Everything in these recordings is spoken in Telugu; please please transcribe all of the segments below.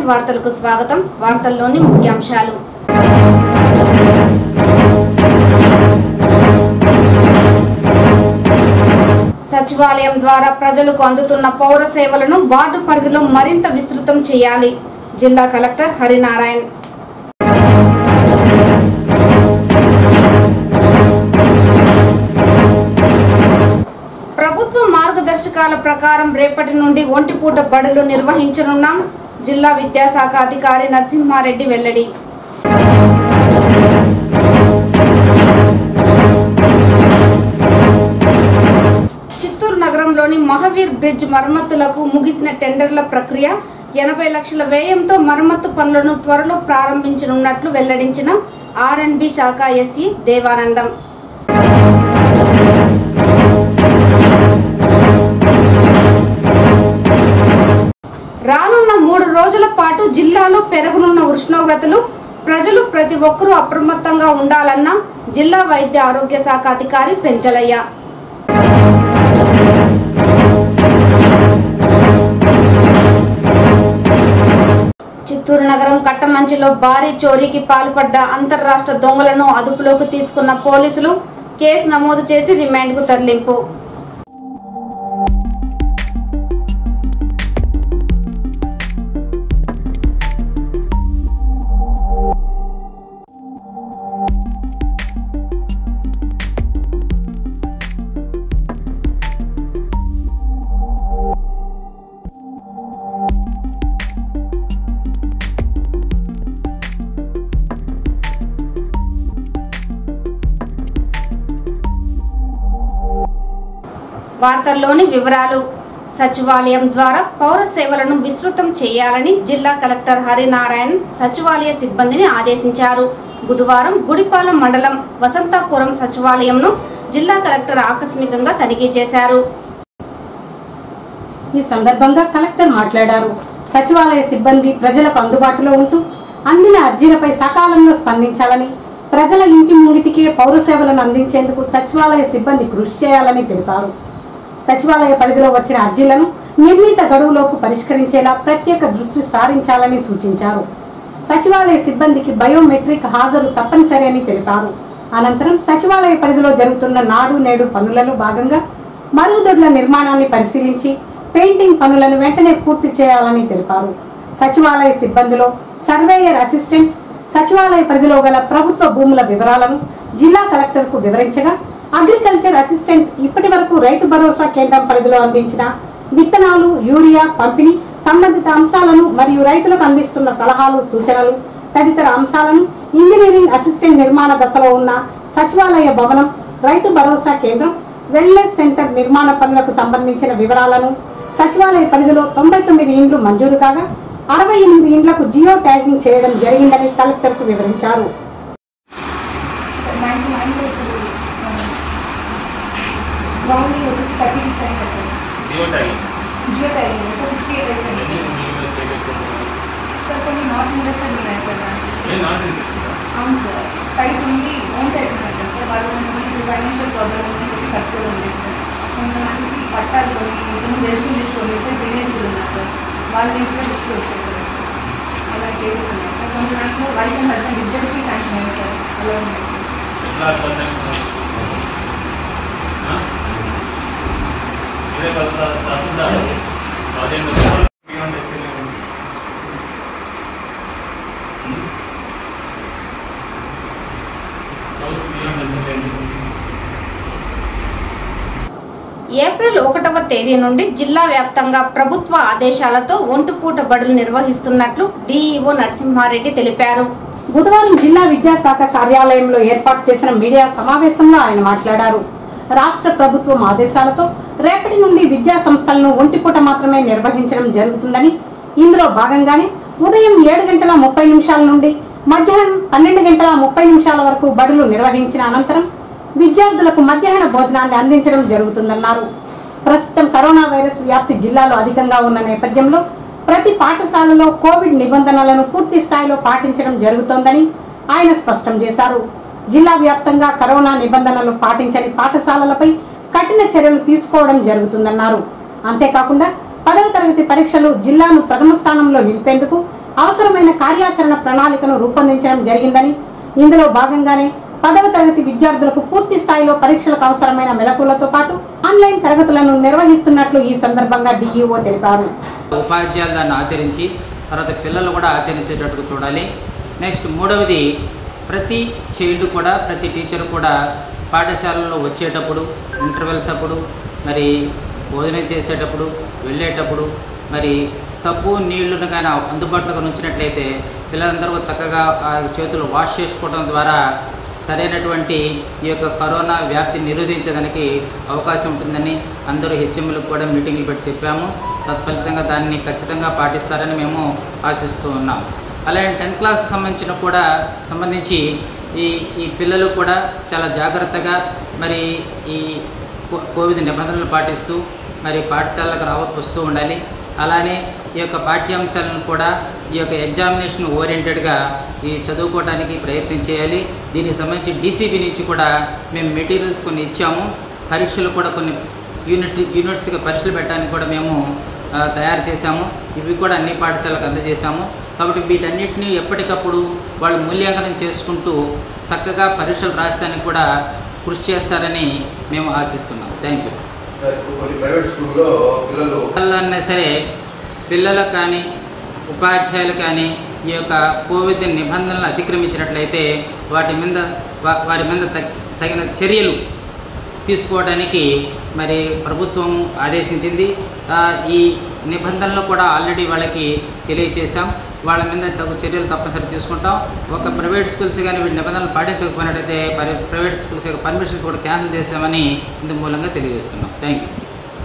వార్తలకు స్వాగతం వార్తల్లోని ముఖ్యాంశాలు సచివాలయం ద్వారా ప్రజలకు అందుతున్న పౌర సేవలను వార్డు పరిధిలో మరింత విస్తృతం చేయాలి జిల్లా కలెక్టర్ హరినారాయణ్ ప్రభుత్వ మార్గదర్శకాల ప్రకారం రేపటి నుండి ఒంటిపూట బడులు నిర్వహించనున్నాం జిల్లా విద్యాశాఖ అధికారి నరసింహారెడ్డి వెల్లడి చిత్తూరు నగరంలోని మహావీర్ బ్రిడ్జ్ మరమ్మతులకు ముగిసిన టెండర్ల ప్రక్రియ ఎనభై లక్షల వ్యయంతో మరమ్మతు పనులను త్వరలో ప్రారంభించనున్నట్లు వెల్లడించిన ఆర్ఎండ్బి శాఖ ఎస్ఈ దేవానందం రానున్న మూడు రోజుల పాటు జిల్లాలో పెరగనున్న ఉష్ణోగ్రతలు ప్రజలు ప్రతి ఒక్కరూ అప్రమత్తంగా ఉండాలన్న జిల్లా వైద్య ఆరోగ్య శాఖ అధికారి పెంచలయ్య చిత్తూరు నగరం కట్టమంచిలో భారీ చోరీకి పాల్పడ్డ అంతర్రాష్ట్ర దొంగలను అదుపులోకి తీసుకున్న పోలీసులు కేసు నమోదు చేసి రిమాండ్కు తరలింపు వార్తల్లోని వివరాలు సచివాలయం ద్వారా పౌర సేవలను విస్తృతం చేయాలని జిల్లా కలెక్టర్ హరినారాయణ్ సచివాలయ సిబ్బందిని ఆదేశించారు బుధవారం గుడిపాలెం మండలం వసంతాపురం సచివాలయంను జిల్లా కలెక్టర్ ఆకస్మికంగా తనిఖీ చేశారు ఈ సందర్భంగా కలెక్టర్ మాట్లాడారు సచివాలయ సిబ్బంది ప్రజలకు అందుబాటులో ఉంటూ అందిన అర్జీలపై సకాలంలో స్పందించాలని ప్రజల ఇంటి ముంగిటికే పౌర సేవలను అందించేందుకు సచివాలయ సిబ్బంది కృషి చేయాలని తెలిపారు సచివాలయ పరిధిలో వచ్చిన అర్జీలను నిర్ణీత గడువులోపు పరిష్కరించేలా ప్రత్యేక దృష్టి సారించాలని సూచించారు సచివాలయ సిబ్బందికి బయోమెట్రిక్ హాజరు తప్పనిసరి అని తెలిపారు అనంతరం సచివాలయ పరిధిలో జరుగుతున్న నాడు నేడు పనులలో భాగంగా మరుగుదొడ్ల నిర్మాణాన్ని పరిశీలించి పెయింటింగ్ పనులను వెంటనే పూర్తి చేయాలని తెలిపారు సచివాలయ సిబ్బందిలో సర్వేయర్ అసిస్టెంట్ సచివాలయ పరిధిలో గల ప్రభుత్వ భూముల వివరాలను జిల్లా కలెక్టర్ కు వివరించగా అగ్రికల్చర్ అసిస్టెంట్ ఇప్పటి వరకు రైతు భరోసా కేంద్రం పరిధిలో అందించిన విత్తనాలు యూరియా పంపిణీ సంబంధిత అంశాలను మరియు రైతులకు అందిస్తున్న సలహాలు సూచనలు తదితర అంశాలను ఇంజనీరింగ్ అసిస్టెంట్ నిర్మాణ దశలో ఉన్న సచివాలయ భవనం రైతు భరోసా కేంద్రం వెల్నెస్ సెంటర్ నిర్మాణ పనులకు సంబంధించిన వివరాలను సచివాలయ పరిధిలో తొంభై తొమ్మిది ఇండ్లు మంజూరు కాగా అరవై ఎనిమిది ఇండ్లకు జియో ట్యాగింగ్ చేయడం జరిగిందని కలెక్టర్ కు వివరించారు రౌండింగ్ వచ్చేసి థర్టీ సిక్స్ అయింది sir geo tag geo tailing sir sixty eight అయిపోయింది ఎందుకు మీరు చేయలేకపోతున్నారు? సార్ కొన్ని నాట్ ఇండస్ట్రియల్ ఉన్నాయి సార్ దానికి ఏం నాట్ ఇంట్రెస్ట్ అవును సార్ సైట్ ఉంది ఓన్ సైట్ ఉన్నారు కదా సార్ వాళ్ళు కొంతమంది ఫైనాన్షియల్ ప్రాబ్లమ్ ఉందని చెప్పి కట్టుకోవడం లేదు సార్ కొంతమందికి పట్టాలు కొన్ని ఇంకొన్ని ఎస్పీ లిస్ట్ ఉంది సార్ డ్రైనేజ్ బిల్ ఉన్నారు సార్ వాళ్ళ లిస్ట్ లిస్ట్ వచ్చాయి సార్ అలా కేసెస్ ఉన్నాయి సార్ కొంత దాంట్లో వైఫ్ అండ్ హస్బెండ్ ఇద్దరికి శాంక్షన్ అయ్యింది సార్ అలా ఉన్నాయి సార్ ఎట్లా అట్లా తెలుస్తుంది? ఆ? ఇదే కలుస్తా తహసీల్దార్ రాజేంద్ర కుమార్ బియాండ్ ఎస్ఎల్ఏ ఉంది. ఉమ్. హౌస్ బియాండ్ ఎస్ఎల్ఏ ఉంది. ఏప్రిల్ ఒకటవ తేదీ నుండి జిల్లా వ్యాప్తంగా ప్రభుత్వ ఆదేశాలతో ఒంటిపూట బడులు నిర్వహిస్తున్నట్లు డీఈఓ నరసింహారెడ్డి తెలిపారు బుధవారం జిల్లా విద్యాశాఖ కార్యాలయంలో ఏర్పాటు చేసిన మీడియా సమావేశంలో ఆయన మాట్లాడారు రాష్ట్ర ప్రభుత్వం ఆదేశాలతో రేపటి నుండి విద్యా సంస్థలను ఒంటిపూట మాత్రమే నిర్వహించడం జరుగుతుందని ఇందులో భాగంగానే ఉదయం ఏడు గంటల ముప్పై నిమిషాల నుండి మధ్యాహ్నం పన్నెండు గంటల ముప్పై నిమిషాల వరకు బడులు నిర్వహించిన అనంతరం విద్యార్థులకు మధ్యాహ్న భోజనాన్ని అందించడం జరుగుతుందన్నారు ప్రస్తుతం కరోనా వైరస్ వ్యాప్తి జిల్లాలో అధికంగా ఉన్న నేపథ్యంలో ప్రతి పాఠశాలలో కోవిడ్ నిబంధనలను పూర్తి స్థాయిలో పాటించడం జరుగుతోందని ఆయన స్పష్టం చేశారు జిల్లా వ్యాప్తంగా కరోనా నిబంధనలు పాటించని పాఠశాలలపై కఠిన చర్యలు తీసుకోవడం జరుగుతుందన్నారు అంతేకాకుండా పదవ తరగతి పరీక్షలు జిల్లాను ప్రథమ స్థానంలో నిలిపేందుకు అవసరమైన కార్యాచరణ ప్రణాళికను రూపొందించడం జరిగిందని ఇందులో భాగంగానే పదవ తరగతి విద్యార్థులకు పూర్తి స్థాయిలో పరీక్షలకు అవసరమైన మెలకులతో పాటు ఆన్లైన్ తరగతులను నిర్వహిస్తున్నట్లు ఈ సందర్భంగా డీఈఓ తెలిపారు ఉపాధ్యాయులు దాన్ని ఆచరించి తర్వాత పిల్లలు కూడా ఆచరించేటట్టుగా చూడాలి నెక్స్ట్ మూడవది ప్రతి చైల్డ్ కూడా ప్రతి టీచర్ కూడా పాఠశాలలో వచ్చేటప్పుడు ఇంటర్వెల్స్ అప్పుడు మరి భోజనం చేసేటప్పుడు వెళ్ళేటప్పుడు మరి సబ్బు నీళ్లను కానీ అందుబాటులోకి ఉంచినట్లయితే పిల్లలందరూ చక్కగా ఆ చేతులు వాష్ చేసుకోవడం ద్వారా సరైనటువంటి ఈ యొక్క కరోనా వ్యాప్తిని నిరోధించడానికి అవకాశం ఉంటుందని అందరూ హెచ్ఎంలకు కూడా మీటింగ్లు పెట్టి చెప్పాము తత్ఫలితంగా దాన్ని ఖచ్చితంగా పాటిస్తారని మేము ఆశిస్తూ ఉన్నాం అలాగే టెన్త్ క్లాస్కి సంబంధించిన కూడా సంబంధించి ఈ ఈ పిల్లలు కూడా చాలా జాగ్రత్తగా మరి ఈ కో- కోవిడ్ నిబంధనలు పాటిస్తూ మరి పాఠశాలకు రావ వస్తూ ఉండాలి అలానే ఈ యొక్క పాఠ్యాంశాలను కూడా ఈ యొక్క ఎగ్జామినేషన్ ఓరియంటెడ్గా ఈ చదువుకోవడానికి ప్రయత్నం చేయాలి దీనికి సంబంధించి డీసీబీ నుంచి కూడా మేము మెటీరియల్స్ కొన్ని ఇచ్చాము పరీక్షలు కూడా కొన్ని యూనిట్ యూనిట్స్గా పరీక్షలు పెట్టడానికి కూడా మేము ఆ, తయారు చేశాము ఇవి కూడా అన్ని పాఠశాలకు అందజేశాము కాబట్టి వీటన్నిటిని ఎప్పటికప్పుడు వాళ్ళు మూల్యాంకనం చేసుకుంటూ చక్కగా పరీక్షలు రాసడానికి కూడా కృషి చేస్తారని మేము ఆశిస్తున్నాం థ్యాంక్ యూ సార్ ఇప్పుడు కొన్ని ప్రైవేట్ స్కూల్లో పిల్లలు పిల్లలన్నా సరే పిల్లలకు కానీ ఉపాధ్యాయులు కానీ ఈ యొక్క కోవిడ్ నిబంధనలు అతిక్రమించినట్లయితే వాటి మీద వా- వారి మీద తగ్- తగిన చర్యలు తీసుకోవడానికి మరి ప్రభుత్వం ఆదేశించింది ఆ, ఈ నిబంధనలు కూడా ఆల్రెడీ వాళ్ళకి తెలియజేశాం వాళ్ళ మీద తగు చర్యలు తప్పనిసరి తీసుకుంటాం ఒక ప్రైవేట్ స్కూల్స్ కానీ వీటి నిబంధనలు పాటించకపోయినట్టయితే పరి ప్రైవేట్ స్కూల్స్ యొక్క పర్మిషన్స్ కూడా క్యాన్సిల్ చేశామని ఇందు మూలంగా తెలియజేస్తున్నాం థ్యాంక్ యూ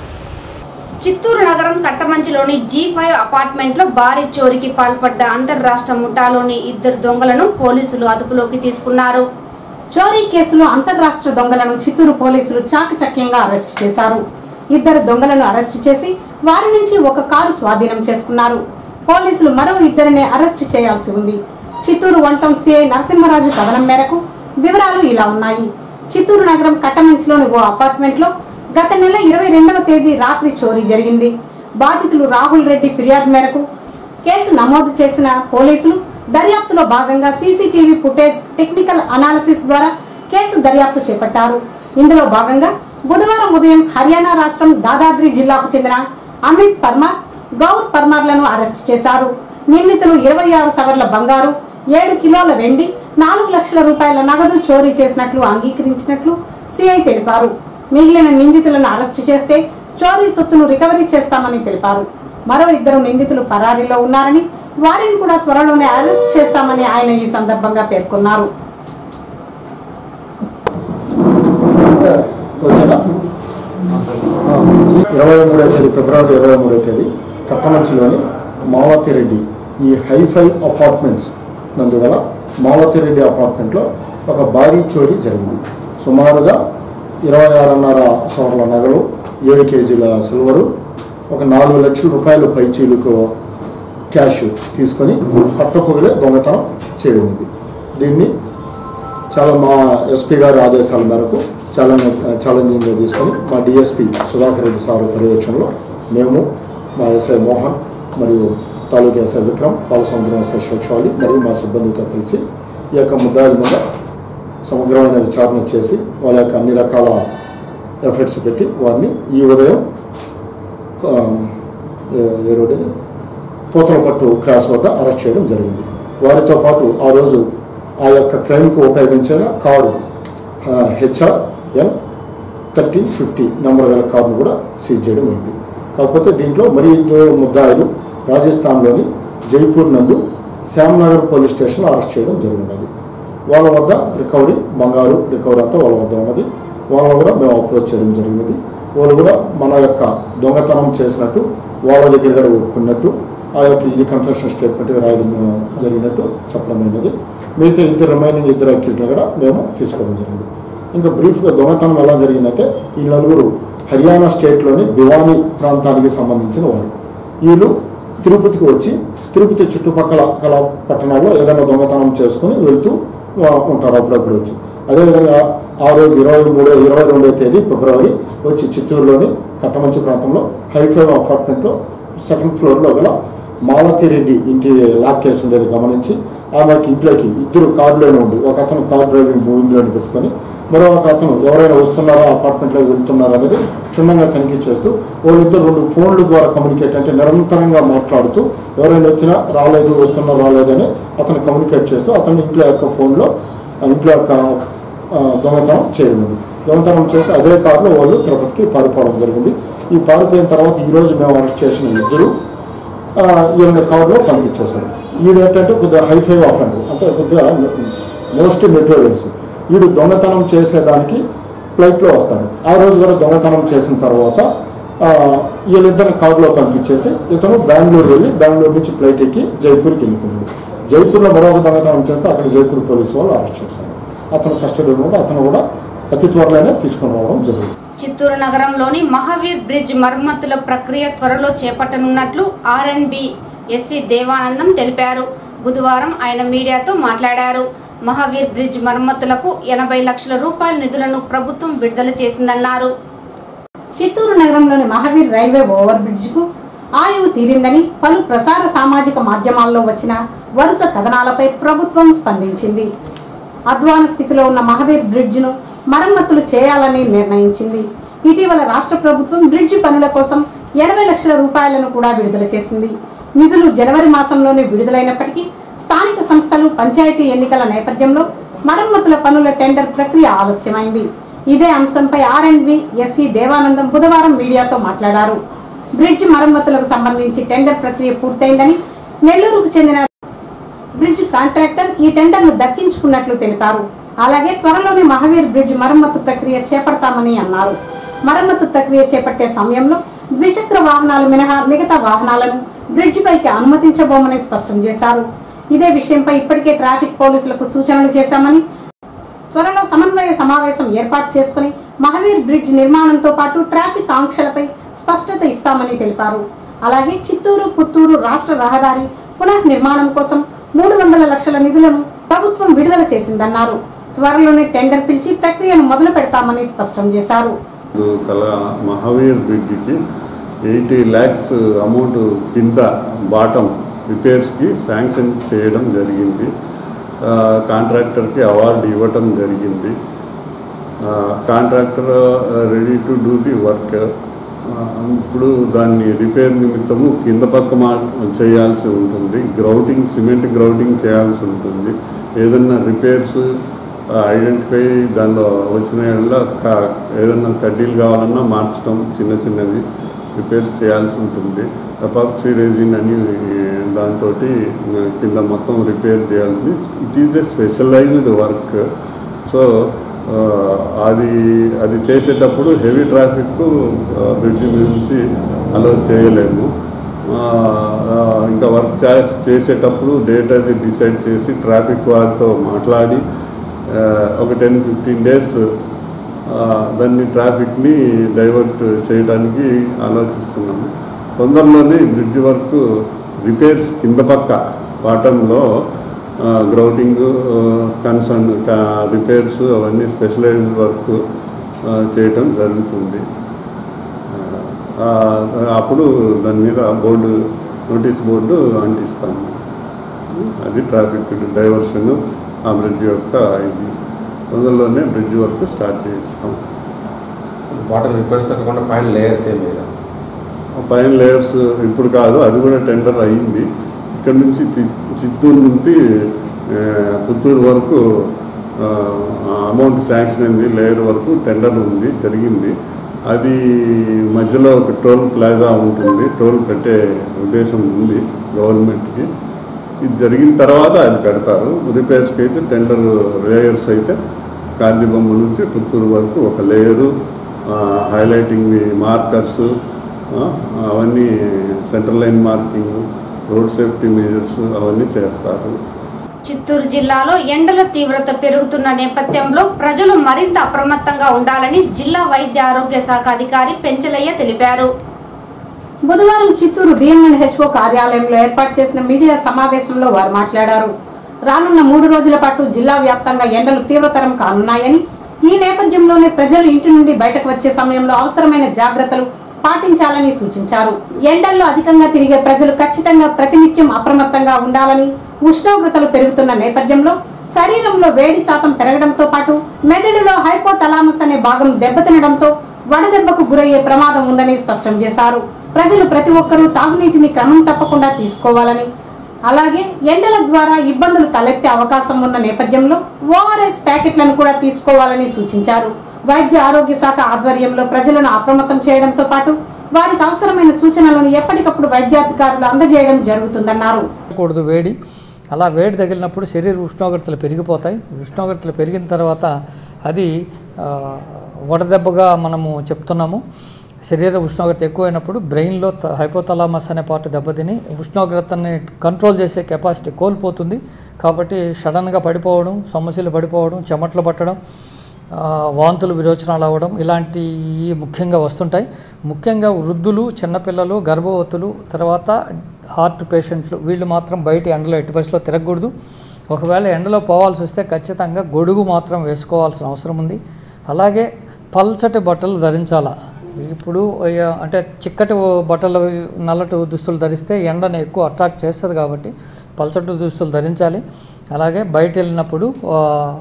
చిత్తూరు నగరం కట్టమంచిలోని జీ ఫైవ్ అపార్ట్మెంట్ లో భారీ చోరీకి పాల్పడ్డ అంతర్రాష్ట్ర ముఠాలోని ఇద్దరు దొంగలను పోలీసులు అదుపులోకి తీసుకున్నారు చోరీ కేసులో అంతర్రాష్ట్ర దొంగలను చిత్తూరు పోలీసులు చాకచక్యంగా అరెస్ట్ చేశారు ఇద్దరు దొంగలను అరెస్ట్ చేసి వారి నుంచి ఒక కారు స్వాధీనం చేసుకున్నారు పోలీసులు మరో ఇద్దరిని అరెస్ట్ చేయాల్సి ఉంది చిత్తూరు వంటం సిఐ నరసింహరాజు కథనం మేరకు వివరాలు ఇలా ఉన్నాయి చిత్తూరు నగరం కట్టమంచిలోని ఓ అపార్ట్మెంట్ లో గత నెల ఇరవై రెండవ తేదీ రాత్రి చోరీ జరిగింది బాధితులు రాహుల్ రెడ్డి ఫిర్యాదు మేరకు కేసు నమోదు చేసిన పోలీసులు దర్యాప్తులో భాగంగా సీసీటీవీ ఫుటేజ్ టెక్నికల్ అనాలిసిస్ ద్వారా కేసు దర్యాప్తు చేపట్టారు ఇందులో భాగంగా బుధవారం ఉదయం హర్యానా రాష్ట్రం దాదాద్రి జిల్లాకు చెందిన అమిత్ పర్మార్ గౌర్ పర్మార్లను అరెస్ట్ చేశారు నిందితులు ఇరవై ఆరు సవర్ల బంగారు ఏడు కిలోల వెండి నాలుగు లక్షల రూపాయల నగదు చోరీ చేసినట్లు అంగీకరించినట్లు సిఐ తెలిపారు మిగిలిన నిందితులను అరెస్ట్ చేస్తే చోరీ సొత్తును రికవరీ చేస్తామని తెలిపారు మరో ఇద్దరు నిందితులు పరారీలో ఉన్నారని వారిని కూడా త్వరలోనే అరెస్ట్ చేస్తామని ఆయన ఈ సందర్భంగా పేర్కొన్నారు ఓకేనా ఇరవై మూడవ తేదీ ఫిబ్రవరి ఇరవై మూడవ తేదీ కట్టమంచిలోని మాలతిరెడ్డి ఈ హైఫై అపార్ట్మెంట్స్ నందుగల మాలతిరెడ్డి అపార్ట్మెంట్లో ఒక భారీ చోరీ జరిగింది సుమారుగా ఇరవై ఆరున్నర సవర్ల నగలు ఏడు కేజీల సిల్వరు ఒక నాలుగు లక్షల రూపాయలు పైచీలకు క్యాష్ తీసుకొని పట్టపొగలే దొంగతనం చేయడం దీన్ని చాలా మా ఎస్పీ గారి ఆదేశాల మేరకు చాలా ఛాలెంజింగ్గా తీసుకొని మా డిఎస్పి సుధాకర్ రెడ్డి సార్ పర్యవేక్షణలో మేము మా ఎస్ఐ మోహన్ మరియు తాలూకా ఎస్ఐ విక్రమ్ పాలసముద్రం ఎస్ఐ శేక్షాలి మరియు మా సిబ్బందితో కలిసి ఈ యొక్క ముద్దాయిల మీద సమగ్రమైన విచారణ చేసి వాళ్ళ యొక్క అన్ని రకాల ఎఫర్ట్స్ పెట్టి వారిని ఈ ఉదయం ఆ, ఏ- ఏ రోడ్ ఇది పూతలపట్టు క్రాస్ వద్ద అరెస్ట్ చేయడం జరిగింది వారితో పాటు ఆ రోజు ఆ యొక్క క్రైమ్కి ఉపయోగించిన car HR N thirteen fifty number గల కారును కూడా సీజ్ చేయడం అయింది కాకపోతే దీంట్లో మరి ఇద్దరు ముద్దాయిలు రాజస్థాన్లోని జైపూర్ నందు శ్యామ్నగర్ పోలీస్ స్టేషన్లో అరెస్ట్ చేయడం జరిగినది వాళ్ళ వద్ద రికవరీ బంగారు రికవరీ అంతా వాళ్ళ వద్ద ఉన్నది వాళ్ళని కూడా మేము అప్రోచ్ చేయడం జరిగినది వాళ్ళు కూడా మన యొక్క దొంగతనం చేసినట్టు వాళ్ళ దగ్గర కూడా ఒప్పుకున్నట్టు ఆ యొక్క ఇది కన్ఫెషన్ స్టేట్మెంట్ రాయడం ఆ, జరిగినట్టు చెప్పడం అయినది మిగతా ఇద్దరు రిమైనింగ్ ఇద్దరు అక్యూజ్ని కూడా మేము తీసుకోవడం జరిగింది ఇంకా బ్రీఫ్గా దొంగతనం ఎలా జరిగిందంటే ఈ నలుగురు హర్యానా స్టేట్లోని భివానీ ప్రాంతానికి సంబంధించిన వారు వీళ్ళు తిరుపతికి వచ్చి తిరుపతి చుట్టుపక్కల కల పట్టణాల్లో ఏదైనా దొంగతనం చేసుకుని వెళ్తూ ఆ, ఉంటారు అప్పుడప్పుడు వచ్చి అదేవిధంగా ఆ రోజు ఇరవై మూడో ఇరవై రెండో తేదీ ఫిబ్రవరి వచ్చి చిత్తూరులోని కట్టమంచి ప్రాంతంలో హైఫై అపార్ట్మెంట్లో సెకండ్ ఫ్లోర్లో గల మాలతి రెడ్డి ఇంటి లాక్ కేసు ఉండేది గమనించి ఆమెకి ఇంట్లోకి ఇద్దరు కారులోనే ఉండి ఒక అతను కార్ డ్రైవింగ్ మూవింగ్లోని పెట్టుకొని మరో ఒక అతను ఎవరైనా వస్తున్నారా అపార్ట్మెంట్లోకి వెళ్తున్నారా అనేది క్షుణ్ణంగా తనిఖీ చేస్తూ వాళ్ళిద్దరు రెండు ఫోన్ల ద్వారా కమ్యూనికేట్ అంటే నిరంతరంగా మాట్లాడుతూ ఎవరైనా వచ్చినా రాలేదు వస్తున్నా రాలేదు అని అతను కమ్యూనికేట్ చేస్తూ అతని ఇంట్లో యొక్క ఫోన్లో ఆ ఇంట్లో యొక్క ఆ, దొంగతనం చేయనుంది దొంగతనం చేసి అదే కారులో వాళ్ళు తిరుపతికి పారిపోవడం జరిగింది ఈ పారిపోయిన తర్వాత ఈరోజు మేము అరెస్ట్ చేసిన ఇద్దరు ఆ, ఈయన కారులో పంపించేశారు ఈడు ఏంటంటే కొద్దిగా హైఫై ఆఫెండర్ అంటే కొద్దిగా మోస్ట్ మెటోరియస్ వీడు దొంగతనం చేసేదానికి ఫ్లైట్లో వస్తాడు ఆ రోజు కూడా దొంగతనం చేసిన తర్వాత ఆ, వీళ్ళిద్దరిని కారులో పంపించేసి ఇతను బెంగళూరు వెళ్ళి బెంగళూరు నుంచి ఫ్లైట్ ఎక్కి జైపూర్కి వెళ్ళిపోయాడు జైపూర్లో మరొక దొంగతనం చేస్తే అక్కడ జైపూర్ పోలీసు వాళ్ళు అరెస్ట్ చేశారు అతను కస్టడీలో ఉండి అతను కూడా అతి త్వరలోనే తీసుకొని రావడం జరుగుతుంది చిత్తూరు నగరంలోని మహావీర్ బ్రిడ్జ్ మరమ్మతుల ప్రక్రియ త్వరలో చేపట్టనున్నట్లు ఆర్ఎన్బి ఎస్సీ దేవానందం తెలిపారు బుధవారం ఆయన మీడియాతో మాట్లాడారు మహావీర్ బ్రిడ్జ్ మరమ్మతులకు ఎనభై లక్షల రూపాయల నిధులను ప్రభుత్వం విడుదల చేసిందన్నారు చిత్తూరు నగరంలోని మహావీర్ రైల్వే ఓవర్ బ్రిడ్జ్ కు ఆయువు తీరిందని పలు ప్రసార సామాజిక మాధ్యమాల్లో వచ్చిన వరుస కథనాలపై ప్రభుత్వం స్పందించింది అధ్వాన స్థితిలో ఉన్న మహావీర్ బ్రిడ్జ్ ను మరమ్మతులు చేయాలని నిర్ణయించింది ఇటీవల రాష్ట్ర ప్రభుత్వం బ్రిడ్జ్ పనుల కోసం ఎనభై లక్షల రూపాయలను కూడా విడుదల చేసింది నిధులు జనవరి మాసంలోనే విడుదలైనప్పటికీ స్థానిక సంస్థలు పంచాయతీ ఎన్నికల నేపథ్యంలో మరమ్మతుల పనుల టెండర్ ప్రక్రియ ఆలస్యమైంది ఇదే అంశంపై ఆర్ఎండ్బి ఎస్సీ దేవానందం బుధవారం మీడియాతో మాట్లాడారు బ్రిడ్జ్ మరమ్మతులకు సంబంధించి టెండర్ ప్రక్రియ పూర్తయిందని నెల్లూరుకు చెందిన బ్రిడ్జ్ కాంట్రాక్టర్ ఈ టెండర్ను దక్కించుకున్నట్లు తెలిపారు అలాగే త్వరలోనే మహావీర్ బ్రిడ్జ్ మరమ్మతు ప్రక్రియ చేపడతామని అన్నారు మరమ్మతు ప్రక్రియ చేపట్టే సమయంలో ద్విచక్ర వాహనాలు మినహా మిగతా వాహనాలను బ్రిడ్జ్ పైకి అనుమతించబోమని స్పష్టం చేశారు ఇదే విషయంపై ఇప్పటికే ట్రాఫిక్ పోలీసులకు సూచనలు చేశామని త్వరలో సమన్వయ సమావేశం ఏర్పాటు చేసుకుని మహావీర్ బ్రిడ్జ్ నిర్మాణంతో పాటు ట్రాఫిక్ ఆంక్షలపై స్పష్టత ఇస్తామని తెలిపారు అలాగే చిత్తూరు పుత్తూరు రాష్ట్ర రహదారి పునః నిర్మాణం కోసం మూడు వందల లక్షల నిధులను ప్రభుత్వం విడుదల చేసిందన్నారు త్వరలోనే టెండర్ పిలిచి ప్రక్రియను మొదలు పెడతామని స్పష్టం చేశారు కల మహావీర్ బ్రిడ్జికి ఎయిటీ ల్యాక్స్ అమౌంట్ కింద బాటం రిపేర్స్కి శాంక్షన్ చేయడం జరిగింది ఆ, కాంట్రాక్టర్కి అవార్డు ఇవ్వటం జరిగింది ఆ, contractor ready to do the work ఆ, ఇప్పుడు దాన్ని రిపేర్ నిమిత్తము కింద పక్క మా చేయాల్సి ఉంటుంది గ్రౌటింగ్ సిమెంట్ గ్రౌటింగ్ చేయాల్సి ఉంటుంది ఏదన్నా రిపేర్స్ ఐడెంటిఫై దానిలో వచ్చిన యెడల క- ఏదన్నా కడ్డీలు కావాలన్నా మార్చడం చిన్న చిన్నవి రిపేర్స్ చేయాల్సి ఉంటుంది అపాక్సీ రెజిన్ అని దాంతో కింద మొత్తం రిపేర్ చేయాలి it is a specialized work so ఆ, అది అది చేసేటప్పుడు హెవీ ట్రాఫిక్ బ్రిడ్జ్ నుంచి అలో చేయలేము ఆ, ఆ, ఇంకా వర్క్ చే- చేసేటప్పుడు డేట్ అది డిసైడ్ చేసి ట్రాఫిక్ వారితో మాట్లాడి ఆ, ఒక టెన్ ఫిఫ్టీన్ డేస్ దాన్ని ట్రాఫిక్ని డైవర్ట్ చేయడానికి ఆలోచిస్తున్నాము తొందరలోనే బ్రిడ్జ్ వర్క్ రిపేర్స్ కింద పక్క బాటంలో గ్రౌటింగ్ కన్సర్న్ రిపేర్స్ అవన్నీ స్పెషలైజ్డ్ వర్క్ చేయటం జరుగుతుంది ఆ, అప్పుడు దాని మీద బోర్డు నోటీస్ బోర్డు అంటిస్తాము అది ట్రాఫిక్ డైవర్షన్ ఆ బ్రిడ్జ్ యొక్క ఇది తొందరలోనే బ్రిడ్జ్ వర్క్ స్టార్ట్ చేస్తాం వాటర్ రిపేర్స్ కాకుండా పైన లేయర్స్ ఏం లేదా ఆ పైన లేయర్స్ ఇప్పుడు కాదు అది కూడా టెండర్ అయ్యింది ఇక్కడ నుంచి చి- చిత్తూరు నుంచి ఆ, పుత్తూరు వరకు అమౌంట్ శాంక్షన్ అయింది లేయర్ వరకు టెండర్ ఉంది జరిగింది అది మధ్యలో ఒక టోల్ ప్లాజా ఉంటుంది టోల్ పెట్టే ఉద్దేశం ఉంది గవర్నమెంట్కి ఇది జరిగిన తర్వాత అది పెడతారు రిపేర్స్కి అయితే టెండర్ లేయర్స్ అయితే కాంతిబొమ్మ నుంచి పుత్తూరు వరకు ఒక లేయరు హైలైటింగ్ మార్కర్స్ అవన్నీ central line marking road safety measures అవన్నీ చేస్తారు చిత్తూరు జిల్లాలో ఎండల తీవ్రత పెరుగుతున్న నేపథ్యంలో ప్రజలు మరింత అప్రమత్తంగా ఉండాలని జిల్లా వైద్య ఆరోగ్య శాఖ అధికారి పెంచలయ్య తెలిపారు బుధవారం చిత్తూరు డిఎంఎన్హెచ్ఓ కార్యాలయంలో ఏర్పాటు చేసిన మీడియా సమావేశంలో వారు మాట్లాడారు రానున్న మూడు రోజుల పాటు జిల్లా వ్యాప్తంగా ఎండలు తీవ్రతరం కానున్నాయని ఈ నేపథ్యంలోనే ప్రజలు ఇంటి నుండి బయటకు వచ్చే సమయంలో అవసరమైన జాగ్రత్తలు పాటించాలని సూచించారు ఎండల్లో అధికంగా తిరిగే ప్రజలు ఖచ్చితంగా ప్రతినిత్యం అప్రమత్తంగా ఉండాలని ఉష్ణోగ్రతలు పెరుగుతున్న నేపథ్యంలో శరీరంలో వేడి శాతం పెరగడంతో పాటు మెదడులో హైపోతలామస్ అనే భాగం దెబ్బతినడంతో వడదెబ్బకు గురయ్యే ప్రమాదం ఉందని స్పష్టం చేశారు ప్రజలు ప్రతి ఒక్కరూ తాగునీటిని క్రమం తప్పకుండా తీసుకోవాలని అలాగే ఎండల ద్వారా ఇబ్బందులు తలెత్తే అవకాశం ఉన్న నేపథ్యంలో ఓఆర్ఎస్ ప్యాకెట్లను కూడా తీసుకోవాలని సూచించారు వైద్య ఆరోగ్య శాఖ ఆధ్వర్యంలో ప్రజలను అప్రమత్తం చేయడంతో పాటు వారికి అవసరమైన సూచనలను ఎప్పటికప్పుడు వైద్యాధికారులు అందజేయడం జరుగుతుందన్నారు కూడదు వేడి అలా వేడి తగిలినప్పుడు శరీర ఉష్ణోగ్రతలు పెరిగిపోతాయి ఉష్ణోగ్రతలు పెరిగిన తర్వాత అది ఆ, వడదెబ్బగా మనము చెప్తున్నాము శరీర ఉష్ణోగ్రత ఎక్కువైనప్పుడు బ్రెయిన్లో హైపోతలామస్ అనే పార్ట్ దెబ్బతిని ఉష్ణోగ్రతని కంట్రోల్ చేసే కెపాసిటీ కోల్పోతుంది కాబట్టి సడన్గా పడిపోవడం సమస్యలు పడిపోవడం చెమటలు పట్టడం ఆ, వాంతులు విరోచనాలు అవ్వడం ఇలాంటివి ముఖ్యంగా వస్తుంటాయి ముఖ్యంగా వృద్ధులు చిన్నపిల్లలు గర్భవతులు తర్వాత హార్ట్ పేషెంట్లు వీళ్ళు మాత్రం బయట ఎండలో ఎట్టి పరిస్థితిలో తిరగకూడదు ఒకవేళ ఎండలో పోవాల్సి వస్తే ఖచ్చితంగా గొడుగు మాత్రం వేసుకోవాల్సిన అవసరం ఉంది అలాగే పల్చటి బట్టలు ధరించాలా ఇప్పుడు అయ్య, అంటే చిక్కటి బట్టలు నల్లటి దుస్తులు ధరిస్తే ఎండను ఎక్కువ అట్రాక్ట్ చేస్తుంది కాబట్టి పల్చటి దుస్తులు ధరించాలి అలాగే బయట వెళ్ళినప్పుడు ఆ,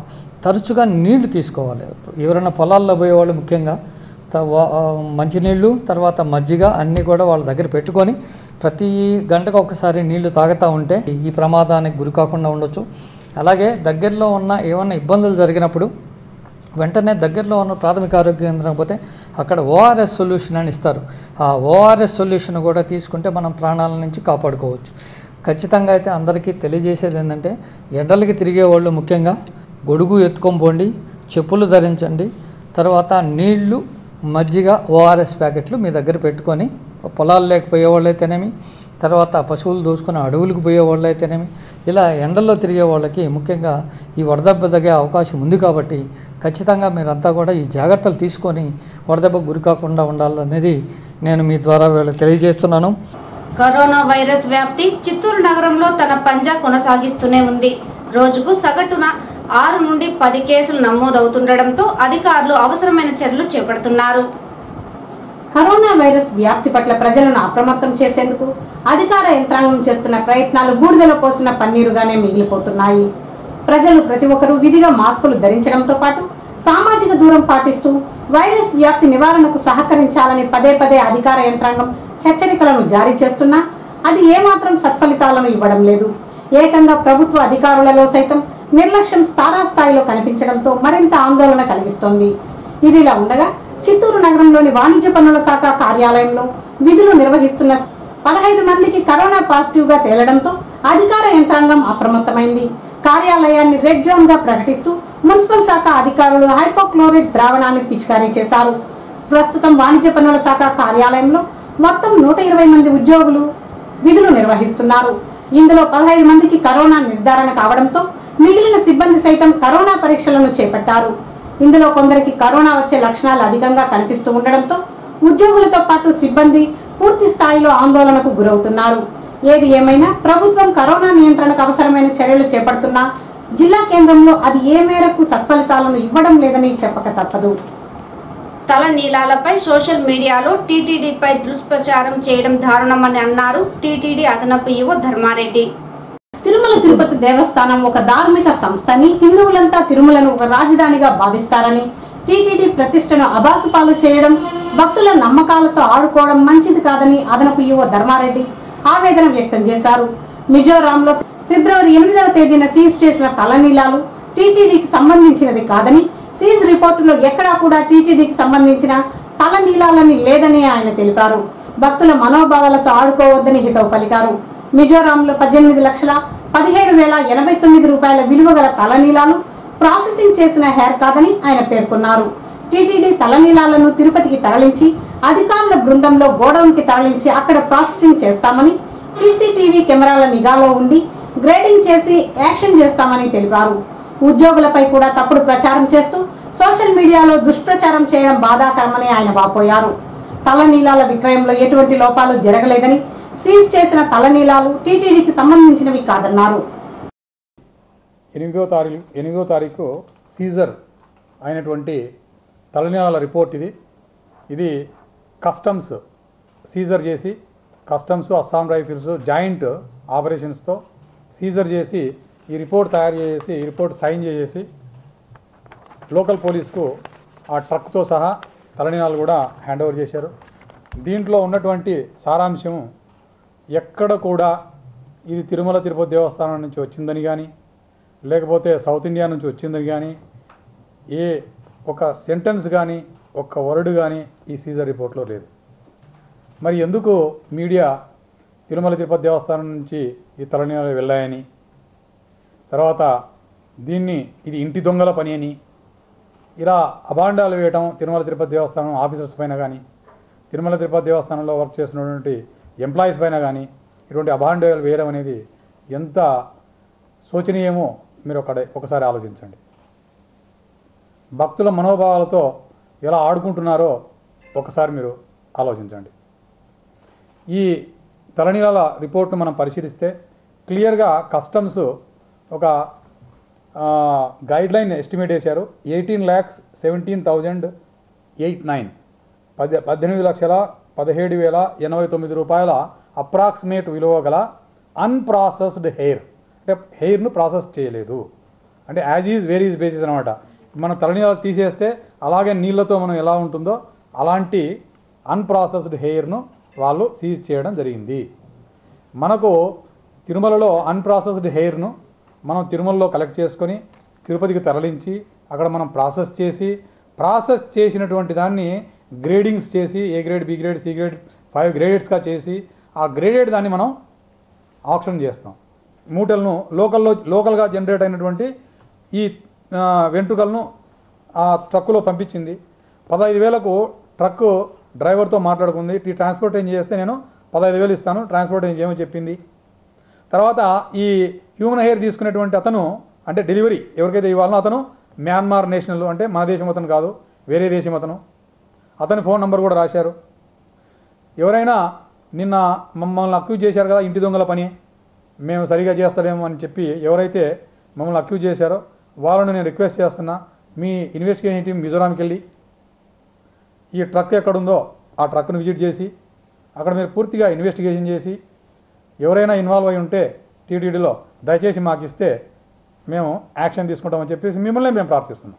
తరచుగా నీళ్లు తీసుకోవాలి ఎవరైనా పొలాల్లో పోయేవాళ్ళు ముఖ్యంగా త- వా- ఆ, మంచినీళ్ళు తర్వాత మజ్జిగ అన్నీ కూడా వాళ్ళ దగ్గర పెట్టుకొని ప్రతి గంటకు ఒకసారి నీళ్లు తాగుతూ ఉంటే ఈ ప్రమాదానికి గురి కాకుండా ఉండొచ్చు అలాగే దగ్గరలో ఉన్న ఏమైనా ఇబ్బందులు జరిగినప్పుడు వెంటనే దగ్గరలో ఉన్న ప్రాథమిక ఆరోగ్య కేంద్రం పోతే అక్కడ ఓఆర్ఎస్ సొల్యూషన్ అని ఇస్తారు ఆ ఓఆర్ఎస్ సొల్యూషన్ కూడా తీసుకుంటే మనం ప్రాణాల నుంచి కాపాడుకోవచ్చు ఖచ్చితంగా అయితే అందరికీ తెలియజేసేది ఏంటంటే ఎండలకి తిరిగే వాళ్ళు ముఖ్యంగా గొడుగు ఎత్తుకొని పోండి చెప్పులు ధరించండి తర్వాత నీళ్లు మజ్జిగ ఓఆర్ఎస్ ప్యాకెట్లు మీ దగ్గర పెట్టుకొని పొలాలు లేకపోయే వాళ్ళు అయితేనేమి తర్వాత పశువులు దోసుకుని అడవులకు పోయే వాళ్ళు అయితేనేమి ఇలా ఎండల్లో తిరిగే వాళ్ళకి ముఖ్యంగా ఈ వడదెబ్బ తగ్గే అవకాశం ఉంది కాబట్టి ఖచ్చితంగా మీరంతా కూడా ఈ జాగ్రత్తలు తీసుకొని వడదెబ్బకు గురి కాకుండా ఉండాలనేది నేను మీ ద్వారా వీళ్ళకి తెలియజేస్తున్నాను కరోనా వైరస్ వ్యాప్తి చిత్తూరు నగరంలో తన పంజా కొనసాగిస్తూనే ఉంది రోజుకు సగటున ఆరు నుండి పది కేసులు నమోదవుతుండటంతో అధికారులు అవసరమైన చర్యలు చేపడుతున్నారు కరోనా వైరస్ వ్యాప్తి పట్ల ప్రజలను అప్రమత్తం చేసేందుకు అధికార యంత్రాంగం చేస్తున్న ప్రయత్నాలు బూడిదలో పోసిన పన్నీరుగానే మిగిలిపోతున్నాయి ప్రజలు ప్రతి ఒక్కరూ విధిగా మాస్కులు ధరించడంతో పాటు సామాజిక దూరం పాటిస్తూ వైరస్ వ్యాప్తి నివారణకు సహకరించాలని పదే పదే అధికార యంత్రాంగం హెచ్చరికలను జారీ చేస్తున్నా అది ఏమాత్రం సత్ఫలితాలను ఇవ్వడం లేదు ఏకంగా ప్రభుత్వ అధికారులలో సైతం నిర్లక్ష్యం స్థాయిలో కనిపించడంతో మరింత ఆందోళన కలిగిస్తోంది ఇదిలా ఉండగా చిత్తూరు నగరంలోని వాణిజ్య పన్నుల శాఖ కార్యాలయంలో విధులు నిర్వహిస్తున్న పదహైదు మందికి కరోనా పాజిటివ్ గా తేలడంతో అధికార యంత్రాంగం అప్రమత్తమైంది కార్యాలయాన్ని రెడ్ జోన్ గా ప్రకటిస్తూ మున్సిపల్ శాఖ అధికారులు హైపోక్లోరైడ్ ద్రావణాన్ని పిచికారీ చేశారు ప్రస్తుతం వాణిజ్య పన్నుల శాఖ కార్యాలయంలో మొత్తం నూట ఇరవై మంది ఉద్యోగులు విధులు నిర్వహిస్తున్నారు ఇందులో పదహైదు మందికి కరోనా నిర్ధారణ కావడంతో మిగిలిన సిబ్బంది సైతం కరోనా పరీక్షలను చేపట్టారు ఇందులో కొందరికి కరోనా వచ్చే లక్షణాలు అధికంగా కనిపిస్తూ ఉండడంతో ఉద్యోగులతో పాటు సిబ్బంది పూర్తి స్థాయిలో ఆందోళనకు గురవుతున్నారు ఏది ఏమైనా ప్రభుత్వం కరోనా నియంత్రణకు అవసరమైన చర్యలు చేపడుతున్నా జిల్లా కేంద్రంలో అది ఏ మేరకు సత్ఫలితాలను ఇవ్వడం లేదని చెప్పక తప్పదు తల నీలాలపై సోషల్ మీడియాలో టీటీడీపై దుష్ప్రచారం చేయడం దారుణమని అన్నారు టీటీడీ అదనపు ఈవో ధర్మారెడ్డి తిరుమల తిరుపతి దేవస్థానం ఒక ధార్మిక సంస్థని హిందువులంతా తిరుమలను ఒక రాజధానిగా భావిస్తారని టీటీడీ ప్రతిష్టను అబాసుపాలు చేయడం భక్తుల నమ్మకాలతో ఆడుకోవడం మంచిది కాదని అదనపు ఈవో ధర్మారెడ్డి ఆవేదన వ్యక్తం చేశారు మిజోరాంలో ఫిబ్రవరి ఎనిమిదవ తేదీన సీజ్ చేసిన తలనీలాలు టీటీడీకి సంబంధించినది కాదని సీజ్ రిపోర్టులో ఎక్కడా కూడా టీటీడీకి సంబంధించిన తలనీలాలని లేదని ఆయన తెలిపారు భక్తుల మనోభావాలతో ఆడుకోవద్దని హితవు పలికారు మిజోరాంలో పద్దెనిమిది లక్షల పదిహేడు వేల ఎనభై తొమ్మిది రూపాయల విలువ గల తలనీలాలు ప్రాసెసింగ్ చేసిన హెయిర్ కాదని ఆయన పేర్కొన్నారు టీటీడీ తలనీలాలను తిరుపతికి తరలించి అధికారుల బృందంలో గోడౌన్కి తరలించి అక్కడ ప్రాసెసింగ్ చేస్తామని సీసీటీవీ కెమెరాల నిఘాలో ఉండి గ్రేడింగ్ చేసి యాక్షన్ చేస్తామని తెలిపారు ఉద్యోగులపై కూడా తప్పుడు ప్రచారం చేస్తూ సోషల్ మీడియాలో దుష్ప్రచారం చేయడం బాధాకరమని ఆయన వాపోయారు తలనీలాల విక్రయంలో ఎటువంటి లోపాలు జరగలేదని సీజ్ చేసిన తలనీలాలు టీటీడీకి సంబంధించినవి కాదన్నారు ఎనిమిదో తారీఖు ఎనిమిదో తారీఖు సీజర్ అయినటువంటి తలనీలాల రిపోర్ట్ ఇది ఇది కస్టమ్స్ సీజర్ చేసి కస్టమ్స్ అస్సాం రైఫిల్స్ జాయింట్ ఆపరేషన్స్తో సీజర్ చేసి ఈ రిపోర్ట్ తయారు చేసి ఈ రిపోర్ట్ సైన్ చేసి లోకల్ పోలీస్కు ఆ ట్రక్తో సహా తలనీలాలు కూడా హ్యాండ్ ఓవర్ చేశారు దీంట్లో ఉన్నటువంటి సారాంశం ఎక్కడ కూడా ఇది తిరుమల తిరుపతి దేవస్థానం నుంచి వచ్చిందని కానీ లేకపోతే సౌత్ ఇండియా నుంచి వచ్చిందని కానీ ఏ ఒక సెంటెన్స్ కానీ ఒక్క వర్డ్ కానీ ఈ సీజర్ రిపోర్ట్లో లేదు మరి ఎందుకు మీడియా తిరుమల తిరుపతి దేవస్థానం నుంచి ఈ తలనీలాలు వెళ్ళాయని తర్వాత దీన్ని ఇది ఇంటి దొంగల పని అని ఇలా అభాండాలు వేయటం తిరుమల తిరుపతి దేవస్థానం ఆఫీసర్స్ పైన కానీ తిరుమల తిరుపతి దేవస్థానంలో వర్క్ చేస్తున్నటువంటి ఎంప్లాయీస్ పైన కానీ ఇటువంటి అభాండాలు వేయడం అనేది ఎంత శోచనీయమో మీరు ఒక ఒకసారి ఆలోచించండి భక్తుల మనోభావాలతో ఎలా ఆడుకుంటున్నారో ఒకసారి మీరు ఆలోచించండి ఈ తలనీలాల రిపోర్ట్ను మనం పరిశీలిస్తే క్లియర్గా కస్టమ్స్ ఒక గైడ్ లైన్ ఎస్టిమేట్ వేశారు eighteen lakhs seventeen thousand eight nine పది పద్దెనిమిది లక్షల పదిహేడు వేల ఎనభై తొమ్మిది రూపాయల అప్రాక్సిమేట్ విలువ గల అన్ప్రాసెస్డ్ హెయిర్ అంటే హెయిర్ను ప్రాసెస్ చేయలేదు అంటే యాజ్ ఈజ్ వేరీస్ బేసిస్ అనమాట మనం తలనీలాలు తీసేస్తే అలాగే నీళ్ళతో మనం ఎలా ఉంటుందో అలాంటి అన్ప్రాసెస్డ్ హెయిర్ను వాళ్ళు సీజ్ చేయడం జరిగింది మనకు తిరుమలలో అన్ప్రాసెస్డ్ హెయిర్ను మనం తిరుమలలో కలెక్ట్ చేసుకొని తిరుపతికి తరలించి అక్కడ మనం ప్రాసెస్ చేసి ప్రాసెస్ చేసినటువంటి దాన్ని గ్రేడింగ్స్ చేసి A grade B grade C grade five గ్రేడెడ్స్గా చేసి ఆ గ్రేడెడ్ దాన్ని మనం ఆప్షన్ చేస్తాం మూటలను లోకల్లో లోకల్గా జనరేట్ అయినటువంటి ఈ ఆ, వెంట్రుకలను ఆ ట్రక్కులో పంపించింది పదహైదు వేలకు ట్రక్కు డ్రైవర్తో మాట్లాడుకుంది ఈ ట్రాన్స్పోర్ట్ ఏం చేస్తే నేను పదహైదు వేలు ఇస్తాను ట్రాన్స్పోర్ట్ ఏం చేయమని చెప్పింది తర్వాత ఈ హ్యూమన్ హెయిర్ తీసుకునేటువంటి అతను అంటే డెలివరీ ఎవరికైతే ఇవ్వాలనో అతను మ్యాన్మార్ నేషనల్ అంటే మన దేశం అతను కాదు వేరే దేశం అతను అతని ఫోన్ నంబర్ కూడా రాశారు ఎవరైనా నిన్న మమ్మల్ని అక్యూజ్ చేశారు కదా ఇంటి దొంగల పని మేము సరిగా చేస్తలేము అని చెప్పి ఎవరైతే మమ్మల్ని అక్యూజ్ చేశారో వాళ్ళని నేను రిక్వెస్ట్ చేస్తున్నా మీ ఇన్వెస్టిగేషన్ టీం మిజోరాంకి వెళ్ళి ఈ ట్రక్ ఎక్కడుందో ఆ ట్రక్ను విజిట్ చేసి అక్కడ మీరు పూర్తిగా ఇన్వెస్టిగేషన్ చేసి ఎవరైనా ఇన్వాల్వ్ అయి ఉంటే టీటీడీలో దయచేసి మాకు ఇస్తే మేము యాక్షన్ తీసుకుంటామని చెప్పేసి మిమ్మల్ని మేము ప్రార్థిస్తున్నాం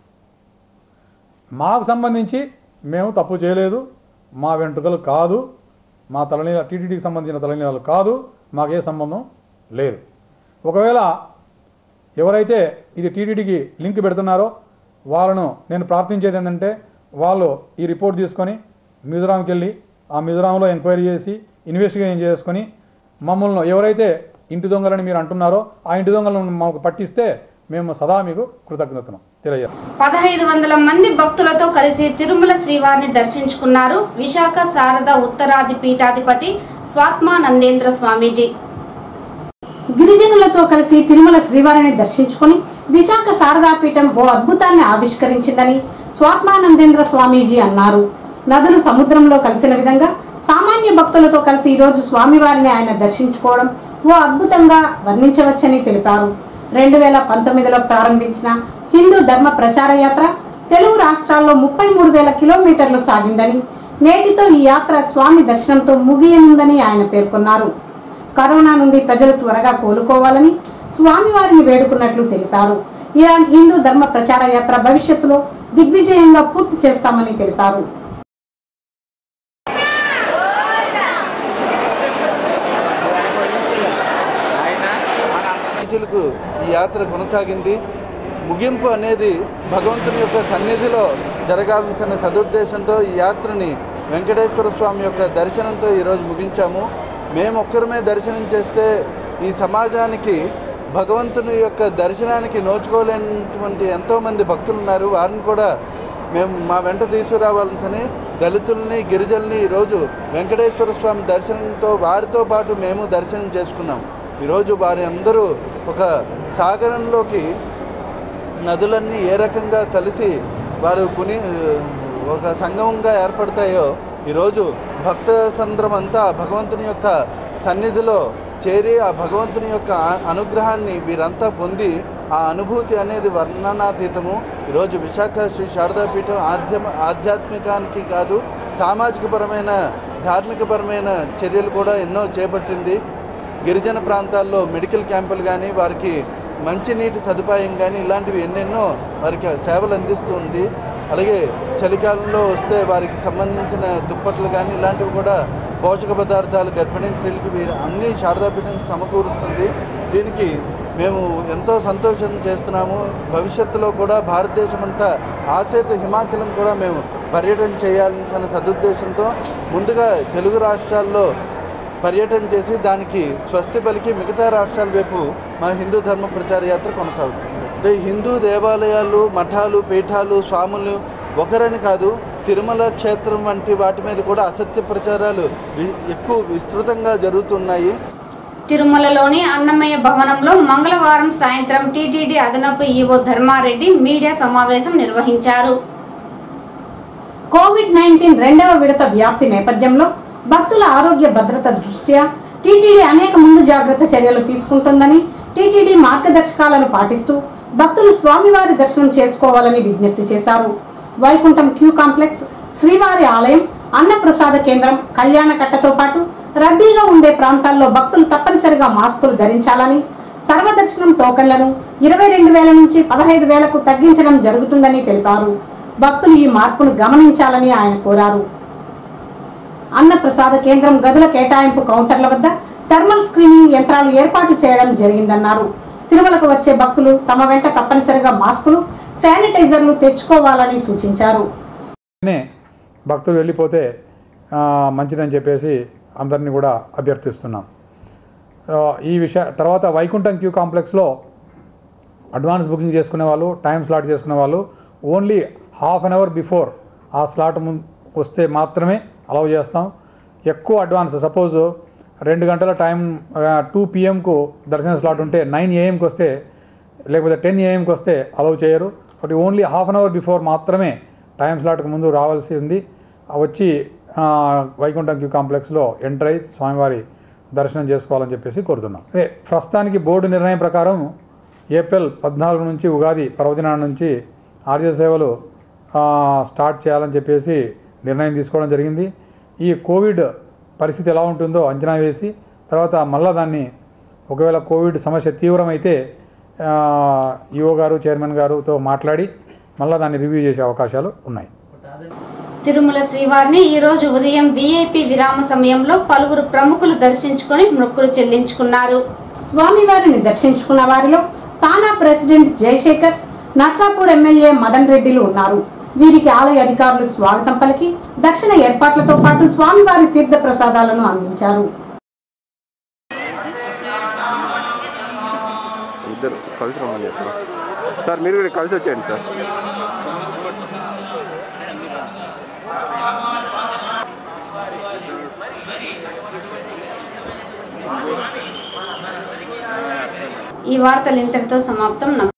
మాకు సంబంధించి మేము తప్పు చేయలేదు మా వెంట్రుకలు కాదు మా తలనీల టీటీడీకి సంబంధించిన తలనీలాలు కాదు మాకే సంబంధం లేదు ఒకవేళ ఎవరైతే ఇది టీటీడీకి లింక్ పెడుతున్నారో వాళ్ళను నేను ప్రార్థించేది ఏంటంటే వాళ్ళు ఈ రిపోర్ట్ తీసుకొని మిజోరాంకి వెళ్ళి ఆ మిజోరాంలో ఎంక్వైరీ చేసి ఇన్వెస్టిగేషన్ చేసుకొని మమ్మల్ని ఎవరైతే ఇంటి దొంగలని మీరు అంటున్నారో ఆ ఇంటి దొంగలను మాకు పట్టిస్తే మేము సదా మీకు కృతజ్ఞతను తెలియజేస్తాం పదహైదు వందల మంది భక్తులతో కలిసి తిరుమల శ్రీవారిని దర్శించుకున్నారు విశాఖ శారద ఉత్తరాది పీఠాధిపతి స్వాత్మానందేంద్ర స్వామీజీ గిరిజనులతో కలిసి తిరుమల శ్రీవారిని దర్శించుకొని విశాఖ శారదాపీఠం ఓ అద్భుతాన్ని ఆవిష్కరించిందని స్వాత్మానందేంద్ర స్వామీజీ అన్నారు నదులు సముద్రంలో కలిసిన విధంగా సామాన్య భక్తులతో కలిసి ఈరోజు స్వామివారిని ఆయన దర్శించుకోవడం ఓ అద్భుతంగా వర్ణించవచ్చని తెలిపారు రెండు వేల పంతొమ్మిదిలో ప్రారంభించిన హిందూ ధర్మ ప్రచార యాత్ర తెలుగు రాష్ట్రాల్లో ముప్పై మూడు వేల కిలోమీటర్లు సాగిందని నేటితో ఈ యాత్ర స్వామి దర్శనంతో ముగియనుందని ఆయన పేర్కొన్నారు కరోనా నుండి ప్రజలు త్వరగా కోలుకోవాలని స్వామివారిని వేడుకున్నట్లు తెలిపారు ఇలాంటి హిందూ ధర్మ ప్రచార యాత్ర భవిష్యత్తులో దిగ్విజయంగా పూర్తి చేస్తామని తెలిపారు బీచ్లకు ఈ యాత్ర కొనసాగింది ముగింపు అనేది భగవంతుని యొక్క సన్నిధిలో జరగాల్సిన సదుద్దేశంతో ఈ యాత్రని వెంకటేశ్వర స్వామి యొక్క దర్శనంతో ఈరోజు ముగించాము మేము ఒక్కరమే దర్శనం చేస్తే ఈ సమాజానికి భగవంతుని యొక్క దర్శనానికి నోచుకోలేనటువంటి ఎంతోమంది భక్తులు ఉన్నారు వారిని కూడా మేము మా వెంట తీసుకురావాల్సిన దళితుల్ని గిరిజనుల్ని ఈరోజు వెంకటేశ్వర స్వామి దర్శనంతో వారితో పాటు మేము దర్శనం చేసుకున్నాం ఈరోజు వారి అందరూ ఒక సాగరంలోకి నదులన్నీ ఏ రకంగా కలిసి వారు పుని ఒక సంగమంగా ఏర్పడతాయో ఈరోజు భక్త సంద్రం అంతా భగవంతుని యొక్క సన్నిధిలో చేరి ఆ భగవంతుని యొక్క ఆ- అనుగ్రహాన్ని వీరంతా పొంది ఆ అనుభూతి అనేది వర్ణనాతీతము ఈరోజు విశాఖ శ్రీ శారదాపీఠం ఆధ్య ఆధ్యాత్మికానికి కాదు సామాజికపరమైన ధార్మికపరమైన చర్యలు కూడా ఎన్నో చేపట్టింది గిరిజన ప్రాంతాల్లో మెడికల్ క్యాంపులు కానీ వారికి మంచినీటి సదుపాయం కానీ ఇలాంటివి ఎన్నెన్నో వారికి సేవలు అందిస్తుంది అలాగే చలికాలంలో వస్తే వారికి సంబంధించిన దుప్పట్లు కానీ ఇలాంటివి కూడా పోషక పదార్థాలు గర్భిణీ స్త్రీలకు వీరు అన్ని శారదాపీఠం సమకూరుస్తుంది దీనికి మేము ఎంతో సంతోషం చేస్తున్నాము భవిష్యత్తులో కూడా భారతదేశం అంతా ఆసేతు హిమాచలం కూడా మేము పర్యటన చేయాల్సిన సదుద్దేశంతో ముందుగా తెలుగు రాష్ట్రాల్లో పర్యటన చేసి దానికి స్వస్తి పలికి మిగతా రాష్ట్రాల వైపు మా హిందూ ధర్మ ప్రచార యాత్ర కొనసాగుతుంది అంటే హిందూ దేవాలయాలు మఠాలు పీఠాలు స్వాములు ఒకరని కాదు తిరుమల క్షేత్రం వంటి వాటి మీద కూడా అసత్య ప్రచారాలు వి- ఎక్కువ విస్తృతంగా జరుగుతున్నాయి తిరుమలలోని అన్నమయ్య భవనంలో మంగళవారం సాయంత్రం టీటీడీ అదనపు ఈవో ధర్మారెడ్డి మీడియా సమావేశం నిర్వహించారు కోవిడ్ నైన్టీన్ రెండవ విడత వ్యాప్తి నేపథ్యంలో భక్తుల ఆరోగ్య భద్రత దృష్ట్యా టీటీడీ అనేక ముందు జాగ్రత్త చర్యలు తీసుకుంటుందని టీటీడీ మార్గదర్శకాలను పాటిస్తూ భక్తులు స్వామివారి దర్శనం చేసుకోవాలని విజ్ఞప్తి చేశారు వైకుంఠం క్యూ కాంప్లెక్స్ శ్రీవారి ఆలయం అన్నప్రసాద కేంద్రం కళ్యాణ కట్టతో పాటు రద్దీగా ఉండే ప్రాంతాల్లో భక్తులు తప్పనిసరిగా మాస్కులు ధరించాలని సర్వదర్శనం టోకన్లను ఇరవై రెండు వేల నుంచి పదహైదు వేలకు తగ్గించడం జరుగుతుందని తెలిపారు భక్తులు ఈ మార్పును గమనించాలని ఆయన కోరారు అన్నప్రసాద కేంద్రం గదుల కేటాయింపు కౌంటర్ల వద్ద థర్మల్ స్క్రీనింగ్ యంత్రాలు ఏర్పాటు చేయడం జరిగిందన్నారు తిరుమలకు వచ్చే భక్తులు తమ వెంట తప్పనిసరిగా మాస్కులు శానిటైజర్లు తెచ్చుకోవాలని సూచించారు నే భక్తులు వెళ్ళిపోతే ఆ, మంచిదని చెప్పేసి అందరినీ కూడా అభ్యర్థిస్తున్నాం ఆ, ఈ విషయ తర్వాత వైకుంఠం క్యూ కాంప్లెక్స్లో అడ్వాన్స్ బుకింగ్ చేసుకునే వాళ్ళు టైం స్లాట్ చేసుకునే వాళ్ళు only half an hour before ఆ స్లాట్ ముందు వస్తే మాత్రమే అలౌ చేస్తాం ఎక్కువ అడ్వాన్స్ సపోజ్ రెండు గంటల టైం టూ పిఎంకు దర్శన స్లాట్ ఉంటే నైన్ ఏఎంకి వస్తే లేకపోతే టెన్ ఏఎంకి వస్తే అలౌ చేయరు కాబట్టి only half an hour before మాత్రమే టైం స్లాట్కి ముందు రావాల్సి ఉంది ఆ వచ్చి ఆ, వైకుంఠం క్యూ కాంప్లెక్స్లో ఎంటర్ అయి స్వామివారి దర్శనం చేసుకోవాలని చెప్పేసి కోరుతున్నాం అదే ప్రస్తుతానికి బోర్డు నిర్ణయం ప్రకారం ఏప్రిల్ పద్నాలుగు నుంచి ఉగాది పర్వదినాల నుంచి ఆర్య సేవలు ఆ, స్టార్ట్ చేయాలని చెప్పేసి నిర్ణయం తీసుకోవడం జరిగింది ఈ కోవిడ్ పరిస్థితి ఎలా ఉంటుందో అంచనా వేసి తర్వాత మళ్ళా దాన్ని ఒకవేళ కోవిడ్ సమస్య తీవ్రమైతే ఆ, ఈఓ గారు చైర్మన్ గారుతో మాట్లాడి మళ్ళీ దాన్ని రివ్యూ చేసే అవకాశాలు ఉన్నాయి తిరుమల శ్రీవారిని ఈ రోజు ఉదయం వీఐపీ విరామ సమయంలో పలువురు ప్రముఖులు దర్శించుకొని మొక్కులు చెల్లించుకున్నారు స్వామివారిని దర్శించుకున్న వారిలో తానా ప్రెసిడెంట్ జయశేఖర్ నర్సాపూర్ ఎమ్మెల్యే మదన్ రెడ్డిలు ఉన్నారు వీరికి ఆలయ అధికారులు స్వాగతం పలికి దర్శన ఏర్పాట్లతో పాటు స్వామివారి తీర్థ ప్రసాదాలను అందించారు ఇద్దరు కలిసి రమ్మని చెప్పారు సార్ మీరు కూడా కలిసి వచ్చేయండి సార్ ఈ వార్తలు ఇంతటితో సమాప్తం నమస్కారం